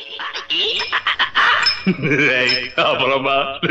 అప్పలమ్మ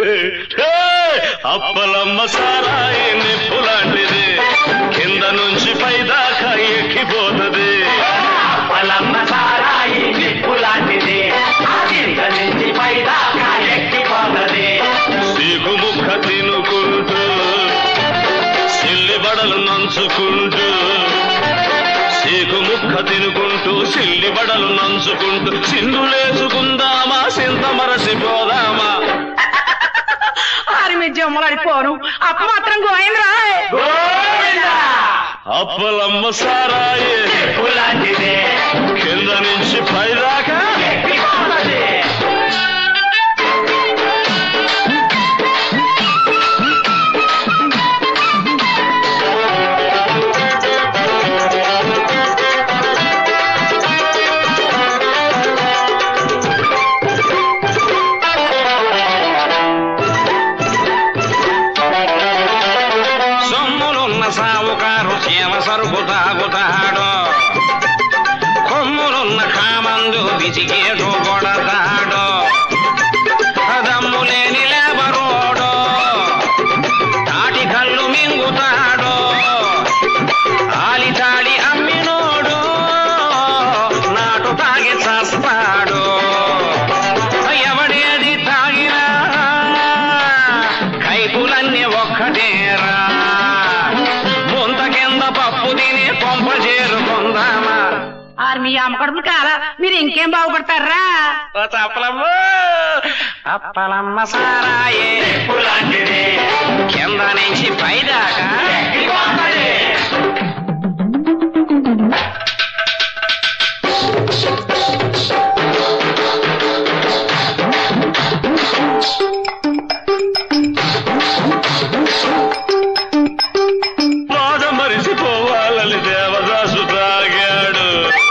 అప్పలమ్మ సారాయి నిప్పులాంటిది కింద నుంచి పైదాకా ఎక్కిపోతుంది అప్పలమ్మ సారాయి నిప్పు లాంటిది కింద నుంచి పైదాకా ఎక్కిపోతది సీకు ముక్క తినుకుంటూ సిల్లి బడలు నంచుకుంటూ సీకు ముక్క తినుకుంటూ సిల్లి బడలు నంచుకుంటూ సింధులేసుకుందామా సింత మరసిపోదామా ఆరి మీ జమ్మలాడిపోను అప్ప మాత్రం గోయింద్రా గోవిందా! అప్పలమ్మ సారాయి నిప్పు లాంటిది కింద నుంచి పైదాకా ఎక్కిపోతది సొమ్ములున్న సావుకారు చీమ సరుకు తాగుతాడు కొమ్ములున్న కామందు బిచికేటు కొడతాడు దమ్ము లేని లేబరోడు తాటి కళ్ళు మింగుతాడు ఆలి తాడి అమ్మినోడు నాటు తాగి చస్తాడు ఎవడేది తాగినా కైపులన్నీ ఒక్కటేరా ముంత కింద పప్పు తిని కొంప చేరుకుందామా ఆరి మీ అమ్మకడుపులు కాలా మీరు ఇంకేం బాగుపడతారా ఓ చప్పలమ్మ అప్పలమ్మ సారాయే నిప్పు లాంటిది కింద నుంచి పైదాకా ఎక్కిపోతది బాధ మరిసిపోవాలని దేవదాసు తాగాడు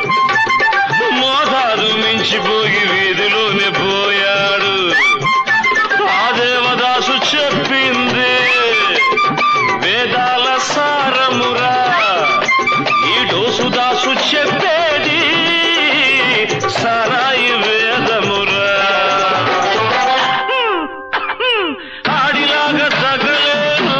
మోతాదు మించిపోయి వీధిలోనే పోయాడు ఆ దేవదాసు చెప్పింది వేదాల సారమురా ఈ డోసుదాసు చెప్పేది సారాయి వేదమురా ఆడిలాగా తగలేను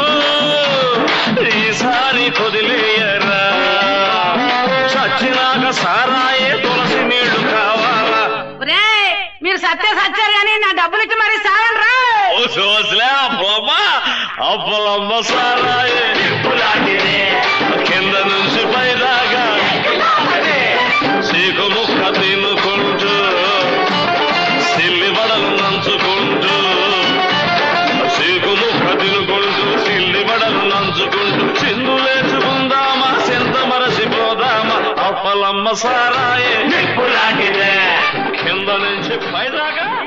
ఈసారి కొదిలేయరా చచ్చినాక సారాయే తులసి నీళ్లు కావాలా ఒరే మీరు సత్తే సచ్చారు కానీ నా డబ్బులు ఇచ్చి మరి సాయంత్రా ఓ చూసలే అప్పలమ్మ అప్పలమ్మ సారాయే నిప్పు లాంటిది కింద నుంచి పైదాకా ఎక్కిపోతది చీకు ముక్క తినుకుంటూ సిల్లి బడలు నంచుకుంటూ చీకు ముక్క తినుకుంటూ సిల్లి బడలు నంచుకుంటూ చిందులేసుకుందామా చింత మరసిపోదామా అప్పలమ్మ సారాయే నిప్పు లాంటిదే కింద నుంచి పైదాకా